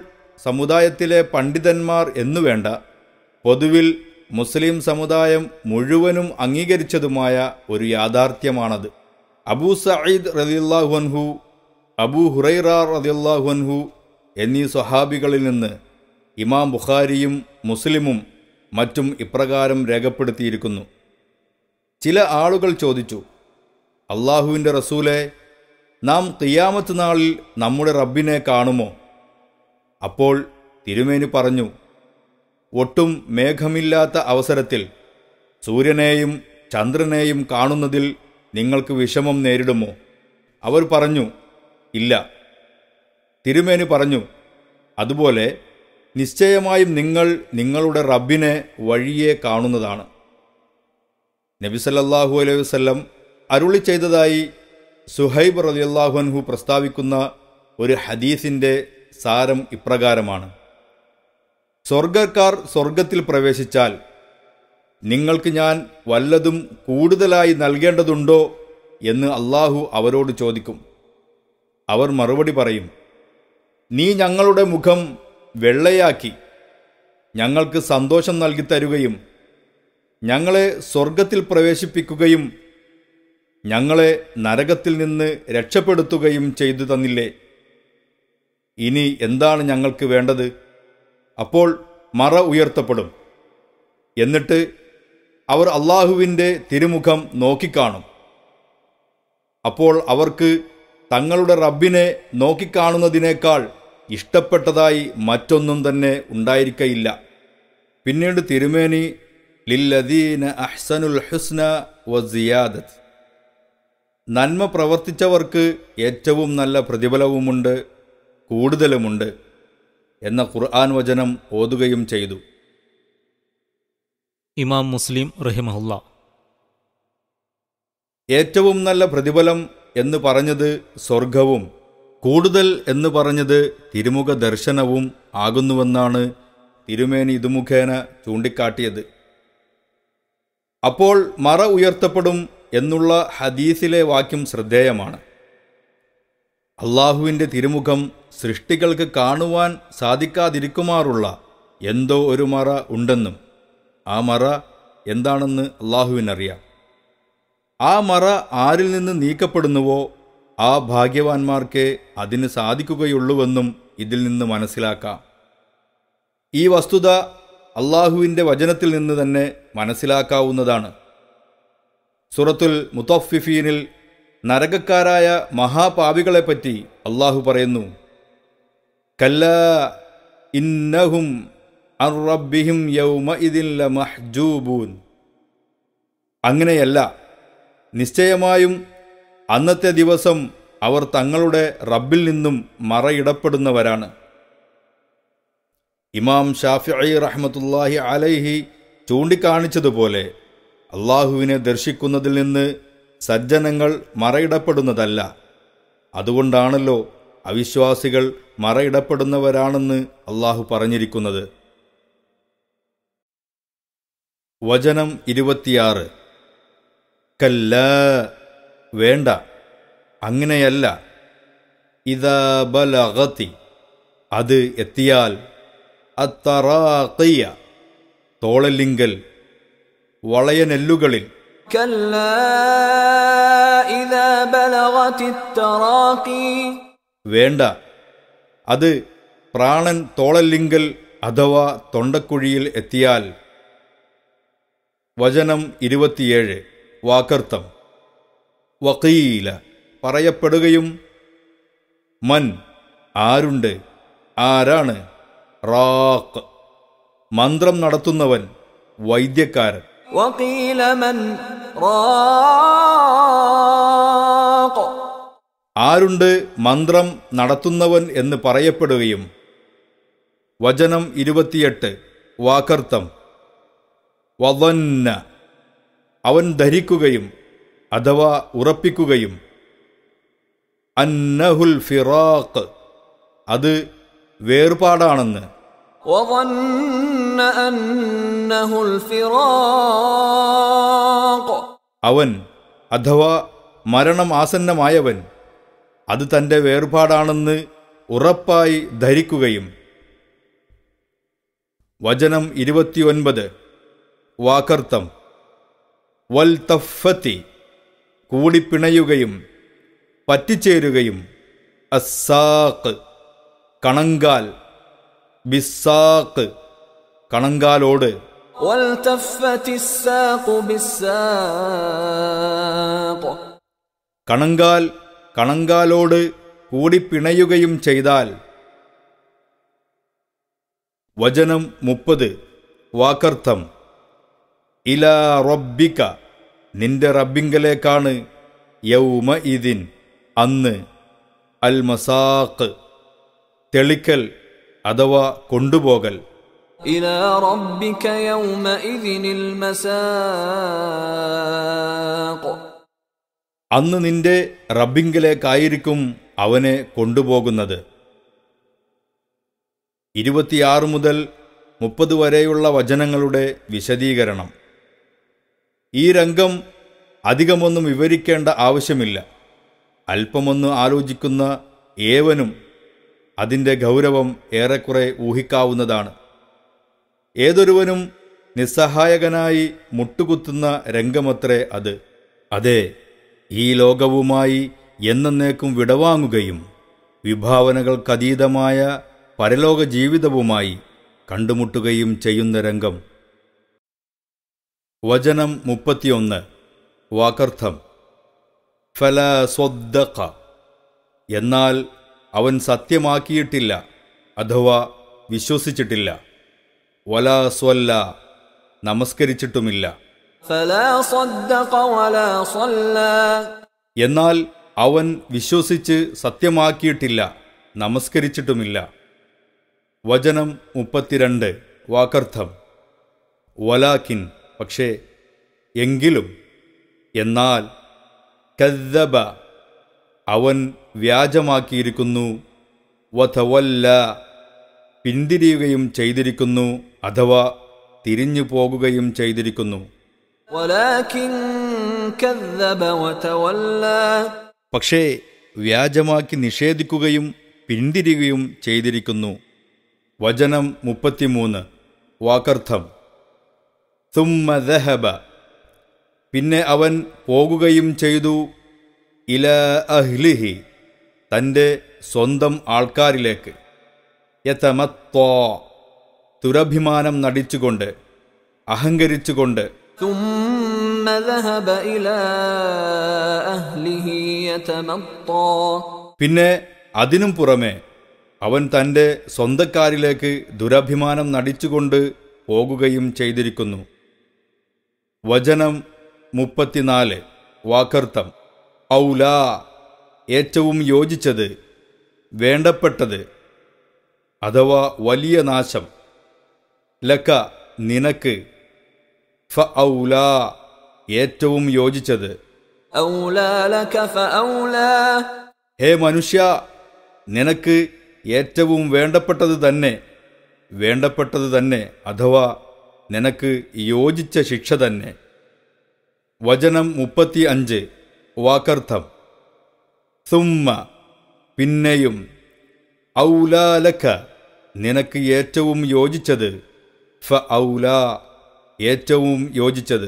സമുദായത്തിലെ പണ്ഡിതന്മാർ എന്നു വേണ്ട പൊതുവിൽ മുസ്ലിം സമുദായം മുഴുവനും അംഗീകരിച്ചതുമായ ഒരു യാഥാർത്ഥ്യമാണത് അബൂ സയ്യിദ് റലിയല്ലാഹുഅൻഹു അബൂ ഹുറൈറ റലിയല്ലാഹുഅൻഹു എന്നീ സ്വഹാബികളിൽ നിന്ന് ഇമാം ബുഖാരിയും മുസ്ലിമും മറ്റും ഇപ്രകാരം രേഖപ്പെടുത്തിയിരിക്കുന്നു ചില ആളുകൾ ചോദിച്ചു അള്ളാഹുവിൻ്റെ റസൂലെ നാം തിയാമത്ത് നാളിൽ നമ്മുടെ റബ്ബിനെ കാണുമോ അപ്പോൾ തിരുമേനി പറഞ്ഞു ഒട്ടും മേഘമില്ലാത്ത അവസരത്തിൽ സൂര്യനെയും ചന്ദ്രനെയും കാണുന്നതിൽ നിങ്ങൾക്ക് വിഷമം നേരിടുമോ അവർ പറഞ്ഞു ഇല്ല തിരുമേനി പറഞ്ഞു അതുപോലെ നിശ്ചയമായും നിങ്ങൾ നിങ്ങളുടെ റബ്ബിനെ വഴിയെ കാണുന്നതാണ് നബിസല്ലാഹു അലൈഹി വസല്ലം അരുളി ചെയ്തതായി സുഹൈബ് റലിയല്ലാഹുഅൻഹു പ്രസ്താവിക്കുന്ന ഒരു ഹദീസിൻ്റെ സാരം ഇപ്രകാരമാണ് സ്വർഗക്കാർ സ്വർഗത്തിൽ പ്രവേശിച്ചാൽ നിങ്ങൾക്ക് ഞാൻ വല്ലതും കൂടുതലായി നൽകേണ്ടതുണ്ടോ എന്ന് അള്ളാഹു അവരോട് ചോദിക്കും അവർ മറുപടി പറയും നീ ഞങ്ങളുടെ മുഖം വെള്ളയാക്കി ഞങ്ങൾക്ക് സന്തോഷം നൽകി തരുകയും ഞങ്ങളെ സ്വർഗത്തിൽ പ്രവേശിപ്പിക്കുകയും ഞങ്ങളെ നരകത്തിൽ നിന്ന് രക്ഷപ്പെടുത്തുകയും ചെയ്തു തന്നില്ലേ ഇനി എന്താണ് ഞങ്ങൾക്ക് വേണ്ടത് അപ്പോൾ മറ ഉയർത്തപ്പെടും എന്നിട്ട് അവർ അള്ളാഹുവിൻ്റെ തിരുമുഖം നോക്കിക്കാണും അപ്പോൾ അവർക്ക് തങ്ങളുടെ റബ്ബിനെ നോക്കിക്കാണുന്നതിനേക്കാൾ ഇഷ്ടപ്പെട്ടതായി മറ്റൊന്നും തന്നെ ഉണ്ടായിരിക്കയില്ല പിന്നീട് തിരുമേനി ലില്ലദീന അഹ്സനുൽ ഹുസ്ന വസിയാദത്ത് നന്മ പ്രവർത്തിച്ചവർക്ക് ഏറ്റവും നല്ല പ്രതിഫലവുമുണ്ട് കൂടുതലുമുണ്ട് എന്ന ഖുർആൻ വചനം ഓതുകയും ചെയ്തു ഇമാം മുസ്ലിം റഹിമഹുല്ല ഏറ്റവും നല്ല പ്രതിഫലം എന്ന് പറഞ്ഞത് സ്വർഗവും കൂടുതൽ എന്ന് പറഞ്ഞത് തിരുമുഖ ദർശനവും ആകുന്നുവെന്നാണ് തിരുമേനി ഇതു മുഖേന ചൂണ്ടിക്കാട്ടിയത് അപ്പോൾ മറ ഉയർത്തപ്പെടും എന്നുള്ള ഹദീസിലെ വാക്യം ശ്രദ്ധേയമാണ് അള്ളാഹുവിൻ്റെ തിരുമുഖം സൃഷ്ടികൾക്ക് കാണുവാൻ സാധിക്കാതിരിക്കുമാറുള്ള എന്തോ ഒരു മറ ഉണ്ടെന്നും ആ മറ എന്താണെന്ന് അള്ളാഹുവിനറിയാം ആ മറ ആരിൽ നിന്ന് നീക്കപ്പെടുന്നുവോ ആ ഭാഗ്യവാന്മാർക്കേ അതിന് സാധിക്കുകയുള്ളൂവെന്നും ഇതിൽ നിന്ന് മനസ്സിലാക്കാം ഈ വസ്തുത അള്ളാഹുവിൻ്റെ വചനത്തിൽ നിന്ന് തന്നെ മനസ്സിലാക്കാവുന്നതാണ് സുറത്തുൽ മുത്തഫിഫീനിൽ നരകക്കാരായ മഹാപാപികളെപ്പറ്റി അള്ളാഹു പറയുന്നു കല്ല ഇന്നഹും അർ റബ്ബിഹിം യൗമ ഇതില്ല മഹ്ജൂബൂൻ അങ്ങനെയല്ല നിശ്ചയമായും അന്നത്തെ ദിവസം അവർ തങ്ങളുടെ റബ്ബിൽ നിന്നും മറയിടപ്പെടുന്നവരാണ് ഇമാം ഷാഫിഐ റഹ്മത്തുല്ലാഹി അലൈഹി ചൂണ്ടിക്കാണിച്ചതുപോലെ അള്ളാഹുവിനെ ദർശിക്കുന്നതിൽ നിന്ന് സജ്ജനങ്ങൾ മറയിടപ്പെടുന്നതല്ല അതുകൊണ്ടാണല്ലോ അവിശ്വാസികൾ മറയിടപ്പെടുന്നവരാണെന്ന് അള്ളാഹു പറഞ്ഞിരിക്കുന്നത് വചനം ഇരുപത്തിയാറ് കല്ല വേണ്ട അങ്ങനെയല്ല ഇതാ ബലഗത്തി അത് എത്തിയാൽ അത്തറാക്കിയ തോളലിങ്കൽ വളയനെല്ലുകളിൽ كلا إذا بلغت التراقي വേണ്ട അത് പ്രാണൻ തോളലിങ്കൽ അഥവാ തൊണ്ടക്കുഴിയിൽ എത്തിയാൽ വചനം ഇരുപത്തിയേഴ് വാക്കർത്ഥം വക്കീല പറയപ്പെടുകയും മൻ ആരുണ്ട് ആരാണ് റാക്ക് മന്ത്രം നടത്തുന്നവൻ വൈദ്യക്കാരൻ وقيل من راق ആരുണ്ട് മന്ത്രം നടത്തുന്നവൻ എന്ന് പറയപ്പെടുകയും വചനം ഇരുപത്തിയെട്ട് വാക്കർത്ഥം വവന്ന അവൻ ധരിക്കുകയും അഥവാ ഉറപ്പിക്കുകയും അന്നഹുൽ ഫിറാഖ് അത് വേർപാടാണെന്ന് وظن أنه الفراق അവൻ അഥവാ മരണം ആസന്നമായവൻ അത് തൻ്റെ വേർപാടാണെന്ന് ഉറപ്പായി ധരിക്കുകയും വചനം ഇരുപത്തിയൊൻപത് വാക്കർത്ഥം വൽ തഫത്തി കൂടിപ്പിണയുകയും പറ്റിച്ചേരുകയും അസ്സാക്ക് കണങ്കാൽ ബിസാക്ക് കണങ്കാലോട് والتفت الساق بالساق കണങ്കാൽ കണങ്കാലോട് കൂടിപ്പിണയുകയും ചെയ്താൽ വചനം മുപ്പത് വാക്കർത്ഥം ഇല റബ്ബിക നിന്റെ റബ്ബിങ്കലേക്കാണ് യൗമ ഇതിൻ അന്ന് അൽ മസാക്ക് തെളിക്കൽ അഥവാ കൊണ്ടുപോകൽ إلى ربك يومئذ المساق അന്ന് നിന്റെ റബ്ബിങ്കലേക്കായിരിക്കും അവനെ കൊണ്ടുപോകുന്നത് ഇരുപത്തിയാറ് മുതൽ മുപ്പത് വരെയുള്ള വചനങ്ങളുടെ വിശദീകരണം ഈ രംഗം അധികമൊന്നും വിവരിക്കേണ്ട ആവശ്യമില്ല അല്പമൊന്ന് ആലോചിക്കുന്ന ഏവനും അതിൻ്റെ ഗൗരവം ഏറെക്കുറെ ഊഹിക്കാവുന്നതാണ് ഏതൊരുവനും നിസ്സഹായകനായി മുട്ടുകുത്തുന്ന രംഗമത്രേ അത് അതെ ഈ ലോകവുമായി എന്നേക്കും വിടവാങ്ങുകയും വിഭാവനകൾക്കതീതമായ പരലോക ജീവിതവുമായി കണ്ടുമുട്ടുകയും ചെയ്യുന്ന രംഗം വചനം മുപ്പത്തിയൊന്ന് വാക്കർത്ഥം ഫല സ്വദ്ദഖ എന്നാൽ അവൻ സത്യമാക്കിയിട്ടില്ല അഥവാ വിശ്വസിച്ചിട്ടില്ല വല സ്വല്ല നമസ്കരിച്ചിട്ടുമില്ല فلا صدق ولا صلى എന്നാൽ അവൻ വിശ്വസിച്ച് സത്യമാക്കിയിട്ടില്ല നമസ്കരിച്ചിട്ടുമില്ല വചനം മുപ്പത്തിരണ്ട് വാക്കർത്ഥം വലാക്കിൻ പക്ഷേ എങ്കിലും എന്നാൽ കദ്ദബ അവൻ വ്യാജമാക്കിയിരിക്കുന്നു വധവല്ല പിന്തിരിയുകയും ചെയ്തിരിക്കുന്നു അഥവാ തിരിഞ്ഞു പോകുകയും ചെയ്തിരിക്കുന്നു ولكن كذب وتولى പക്ഷേ വ്യാജമാക്കി നിഷേധിക്കുകയും പിന്തിരിയുകയും ചെയ്തിരിക്കുന്നു വചനം മുപ്പത്തിമൂന്ന് വാക്കർത്ഥം തുമ്മ ദഹബ പിന്നെ അവൻ പോകുകയും ചെയ്തു ഇല അഹ്ലിഹി തൻ്റെ സ്വന്തം ആൾക്കാരിലേക്ക് യതമത്തോ തുരഭിമാനം നടിച്ചുകൊണ്ട് അഹങ്കരിച്ചുകൊണ്ട് ثم ذهب إلى أهله يتمطى പിന്നെ അതിനും പുറമെ അവൻ തൻ്റെ സ്വന്തക്കാരിലേക്ക് ദുരഭിമാനം നടിച്ചുകൊണ്ട് പോകുകയും ചെയ്തിരിക്കുന്നു വചനം മുപ്പത്തിനാല് വാക്കർത്ഥം ഔല ഏറ്റവും യോജിച്ചത് വേണ്ടപ്പെട്ടത് അഥവാ വലിയ നാശം ലക്ക നിനക്ക് ഫ ഔല ഏറ്റവും യോജിച്ചത് أولى لك فأولى ഹേ മനുഷ്യ നിനക്ക് ഏറ്റവും വേണ്ടപ്പെട്ടത് തന്നെ വേണ്ടപ്പെട്ടത് തന്നെ അഥവാ നിനക്ക് യോജിച്ച ശിക്ഷ തന്നെ വചനം മുപ്പത്തി അഞ്ച് വാക്കർത്ഥം സുമ്മ പിന്നെയും ഔലാലക്ക നിനക്ക് ഏറ്റവും യോജിച്ചത് ഫ ഔല ഏറ്റവും യോജിച്ചത്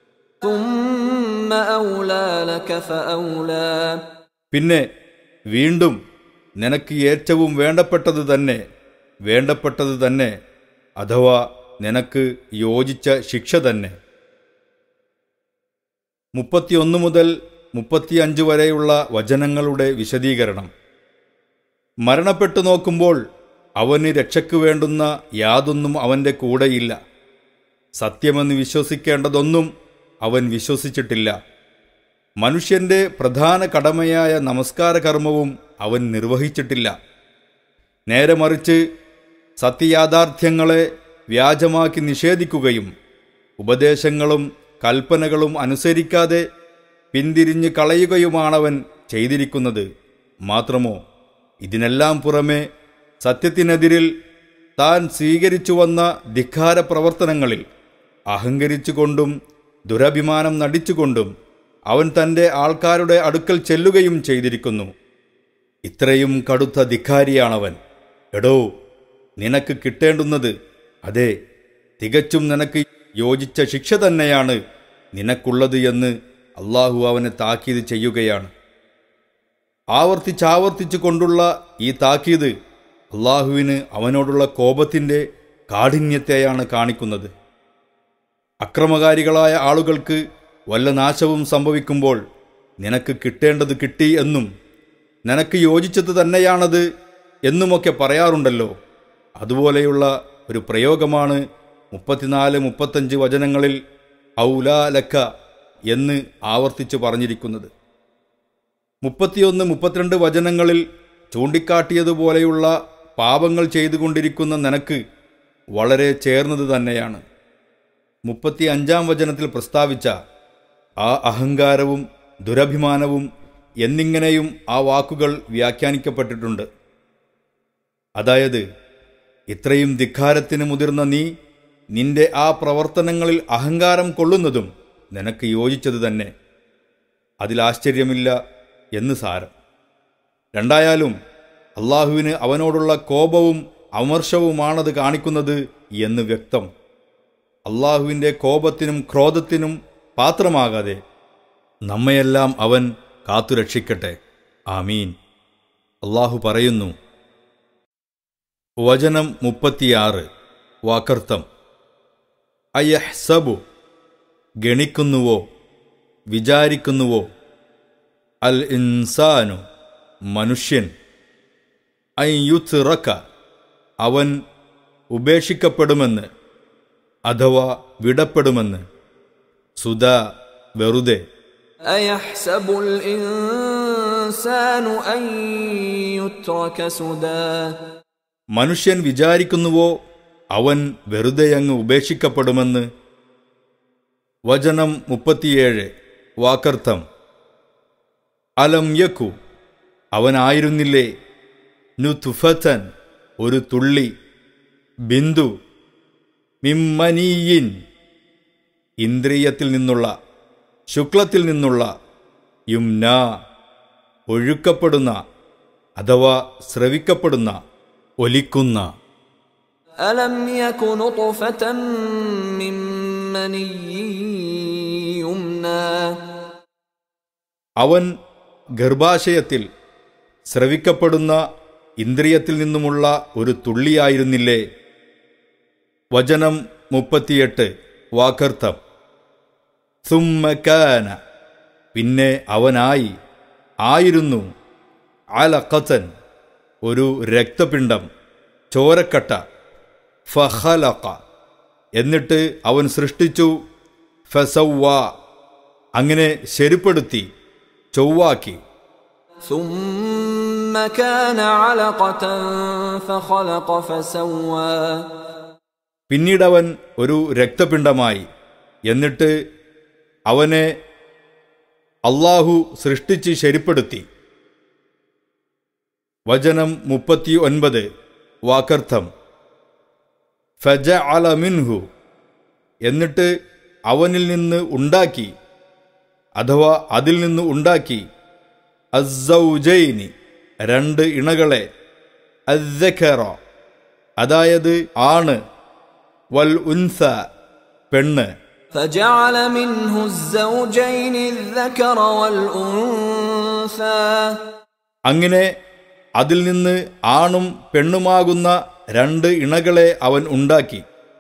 ثم أولى لك فأولى പിന്നെ വീണ്ടും നിനക്ക് ഏറ്റവും വേണ്ടപ്പെട്ടത് തന്നെ വേണ്ടപ്പെട്ടത് തന്നെ അഥവാ നിനക്ക് യോജിച്ച ശിക്ഷ തന്നെ മുപ്പത്തിയൊന്ന് മുതൽ മുപ്പത്തിയഞ്ച് വരെയുള്ള വചനങ്ങളുടെ വിശദീകരണം മരണപ്പെട്ടു നോക്കുമ്പോൾ അവന് രക്ഷയ്ക്ക് വേണ്ടുന്ന യാതൊന്നും അവൻ്റെ കൂടെയില്ല സത്യമെന്ന് വിശ്വസിക്കേണ്ടതൊന്നും അവൻ വിശ്വസിച്ചിട്ടില്ല മനുഷ്യന്റെ പ്രധാന കടമയായ നമസ്കാര കർമ്മവും അവൻ നിർവഹിച്ചിട്ടില്ല നേരെ മറിച്ച് സത്യയാഥാർത്ഥ്യങ്ങളെ വ്യാജമാക്കി നിഷേധിക്കുകയും ഉപദേശങ്ങളും കൽപ്പനകളും അനുസരിക്കാതെ പിന്തിരിഞ്ഞ് കളയുകയുമാണവൻ ചെയ്തിരിക്കുന്നത് മാത്രമോ ഇതിനെല്ലാം പുറമെ സത്യത്തിനെതിരിൽ താൻ സ്വീകരിച്ചു വന്ന ധിക്കാര പ്രവർത്തനങ്ങളിൽ അഹങ്കരിച്ചുകൊണ്ടും ദുരഭിമാനം നടിച്ചുകൊണ്ടും അവൻ തൻ്റെ ആൾക്കാരുടെ അടുക്കൽ ചെല്ലുകയും ചെയ്തിരിക്കുന്നു ഇത്രയും കടുത്ത ധിക്കാരിയാണവൻ എടോ നിനക്ക് കിട്ടേണ്ടുന്നത് അതെ തികച്ചും നിനക്ക് യോജിച്ച ശിക്ഷ തന്നെയാണ് നിനക്കുള്ളത് എന്ന് അള്ളാഹു അവനെ താക്കീത് ചെയ്യുകയാണ് ആവർത്തിച്ചാവർത്തിച്ചു കൊണ്ടുള്ള ഈ താക്കീത് അള്ളാഹുവിന് അവനോടുള്ള കോപത്തിൻ്റെ കാഠിന്യത്തെയാണ് കാണിക്കുന്നത് അക്രമകാരികളായ ആളുകൾക്ക് വല്ല നാശവും സംഭവിക്കുമ്പോൾ നിനക്ക് കിട്ടേണ്ടത് കിട്ടി എന്നും നിനക്ക് യോജിച്ചത് തന്നെയാണത് എന്നുമൊക്കെ പറയാറുണ്ടല്ലോ അതുപോലെയുള്ള ഒരു പ്രയോഗമാണ് മുപ്പത്തിനാല് മുപ്പത്തഞ്ച് വചനങ്ങളിൽ ഔലാലക്ക എന്ന് ആവർത്തിച്ച് പറഞ്ഞിരിക്കുന്നത് മുപ്പത്തിയൊന്ന് മുപ്പത്തിരണ്ട് വചനങ്ങളിൽ ചൂണ്ടിക്കാട്ടിയതുപോലെയുള്ള പാപങ്ങൾ ചെയ്തുകൊണ്ടിരിക്കുന്ന നിനക്ക് വളരെ ചേർന്നത് തന്നെയാണ് മുപ്പത്തി അഞ്ചാം വചനത്തിൽ പ്രസ്താവിച്ച ആ അഹങ്കാരവും ദുരഭിമാനവും എന്നിങ്ങനെയും ആ വാക്കുകൾ വ്യാഖ്യാനിക്കപ്പെട്ടിട്ടുണ്ട് അതായത് ഇത്രയും ധിക്കാരത്തിന് മുതിർന്ന നീ നിന്റെ ആ പ്രവർത്തനങ്ങളിൽ അഹങ്കാരം കൊള്ളുന്നതും നിനക്ക് യോജിച്ചത് തന്നെ അതിൽ ആശ്ചര്യമില്ല എന്ന് സാരം രണ്ടായാലും അള്ളാഹുവിന് അവനോടുള്ള കോപവും അമർഷവുമാണത് കാണിക്കുന്നത് എന്ന് വ്യക്തം അള്ളാഹുവിൻ്റെ കോപത്തിനും ക്രോധത്തിനും പാത്രമാകാതെ നമ്മയെല്ലാം അവൻ കാത്തുരക്ഷിക്കട്ടെ ആമീൻ അള്ളാഹു പറയുന്നു വചനം മുപ്പത്തിയാറ് വാക്കർത്ഥം അയഹ്സബു ഗണിക്കുന്നുവോ വിചാരിക്കുന്നുവോ അൽ ഇൻസാനു മനുഷ്യൻ അയ്യുത്തിറക്ക അവൻ ഉപേക്ഷിക്കപ്പെടുമെന്ന് അഥവാ വിടപ്പെടുമെന്ന് സുധ വെറുതെ أيحسب الإنسان أن يترك سدى മനുഷ്യൻ വിചാരിക്കുന്നുവോ അവൻ വെറുതെയങ്ങ് ഉപേക്ഷിക്കപ്പെടുമെന്ന് വചനം മുപ്പത്തിയേഴ് വാക്കർത്ഥം അലം യക്കു അവനായിരുന്നില്ലേ നുതുഫത്തൻ ഒരു തുള്ളി ബിന്ദു മിമ്മനീയിൻ ഇന്ദ്രിയത്തിൽ നിന്നുള്ള ശുക്ലത്തിൽ നിന്നുള്ള യുംന ഒഴുക്കപ്പെടുന്ന അഥവാ സ്രവിക്കപ്പെടുന്ന ഒലിക്കുന്ന ألم يك نطفة من مني يمنى അവൻ ഗർഭാശയത്തിൽ സ്രവിക്കപ്പെടുന്ന ഇന്ദ്രിയത്തിൽ നിന്നുമുള്ള ഒരു തുള്ളിയായിരുന്നില്ലേ വചനം മുപ്പത്തിയെട്ട് വാക്കർത്ഥം സുമ്മക്കാന പിന്നെ അവനായി ആയിരുന്നു അലക്കത്തൻ ഒരു രക്തപിണ്ഡം ചോരക്കട്ട ഫഹലക്ക എന്നിട്ട് അവൻ സൃഷ്ടിച്ചു ഫസവ്വ അങ്ങനെ ശരിപ്പെടുത്തി ചൊവ്വാക്കി ثم كان علقة فخلق فسوى പിന്നീടവൻ ഒരു രക്തപിണ്ഡമായി എന്നിട്ട് അവനെ അള്ളാഹു സൃഷ്ടിച്ച് ശരിപ്പെടുത്തി വചനം മുപ്പത്തി ഒൻപത് വാക്കർത്ഥം ഫജ അല മിൻഹു എന്നിട്ട് അവനിൽ നിന്ന് ഉണ്ടാക്കി അഥവാ അതിൽ നിന്ന് ഉണ്ടാക്കി അസൗജൈനി രണ്ട് ഇണകളെ അദ്ദഖറ അതായത് ആണ് വൽ ഉൻസ പെണ്ണ് فجعل منه الزوجين الذكر والأنثى അങ്ങനെ അതിൽ നിന്ന് ആണും പെണ്ണുമാകുന്ന രണ്ട് ഇണകളെ അവൻ ഉണ്ടാക്കി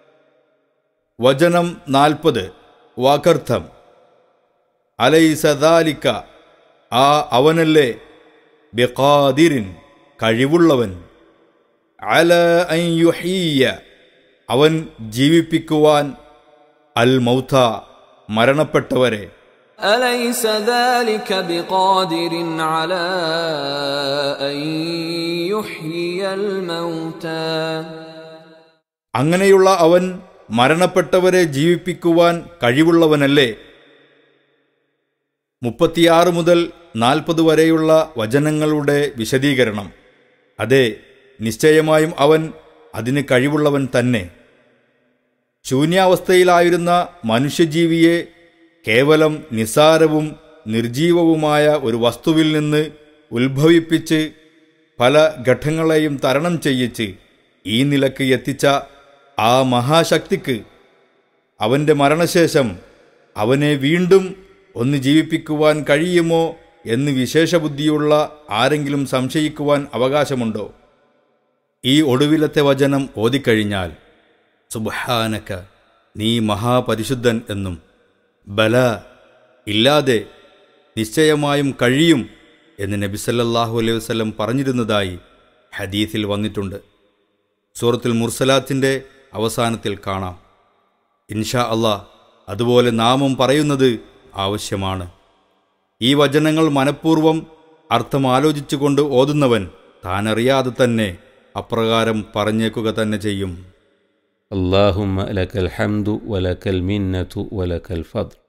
വചനം നാൽപ്പത് വാക്കർത്ഥം അലൈസദാലിക്ക ആ അവനല്ലേ ബിഖാദിരിൻ കഴിവുള്ളവൻ അല അൻ യുഹീയ അവൻ ജീവിപ്പിക്കുവാൻ അൽ മൗഥ മരണപ്പെട്ടവരെ أليس ذلك بقادر على أن يحيي الموتى അങ്ങനെയുള്ള അവൻ മരണപ്പെട്ടവരെ ജീവിപ്പിക്കുവാൻ കഴിവുള്ളവനല്ലേ മുപ്പത്തിയാറ് മുതൽ നാൽപ്പത് വരെയുള്ള വചനങ്ങളുടെ വിശദീകരണം അതെ നിശ്ചയമായും അവൻ അതിന് കഴിവുള്ളവൻ തന്നെ ശൂന്യാവസ്ഥയിലായിരുന്ന മനുഷ്യജീവിയെ കേവലം നിസാരവും നിർജീവവുമായ ഒരു വസ്തുവിൽ നിന്ന് ഉത്ഭവിപ്പിച്ച് പല ഘട്ടങ്ങളെയും തരണം ചെയ്യിച്ച് ഈ നിലക്ക് എത്തിച്ച ആ മഹാശക്തിക്ക് അവൻ്റെ മരണശേഷം അവനെ വീണ്ടും ഒന്ന് ജീവിപ്പിക്കുവാൻ കഴിയുമോ എന്ന് വിശേഷബുദ്ധിയുള്ള ആരെങ്കിലും സംശയിക്കുവാൻ അവകാശമുണ്ടോ ഈ ഒടുവിലത്തെ വചനം ഓതിക്കഴിഞ്ഞാൽ സുബഹാനക്ക നീ മഹാപരിശുദ്ധൻ എന്നും ബല ഇല്ലാതെ നിശ്ചയമായും കഴിയും എന്ന് നബി സല്ലല്ലാഹു അലൈഹി വസല്ലം പറഞ്ഞിരുന്നതായി ഹദീസിൽ വന്നിട്ടുണ്ട് സൂറത്തുൽ മുർസലാത്തിൻ്റെ അവസാനത്തിൽ കാണാം ഇൻഷാ അള്ളാ അതുപോലെ നാമം പറയുന്നത് ആവശ്യമാണ് ഈ വചനങ്ങൾ മനഃപൂർവ്വം അർത്ഥം ആലോചിച്ചുകൊണ്ട് ഓതുന്നവൻ താനറിയാതെ തന്നെ അപ്രകാരം പറഞ്ഞേക്കുക തന്നെ ചെയ്യും اللهم لك الحمد ولك المنة ولك الفضل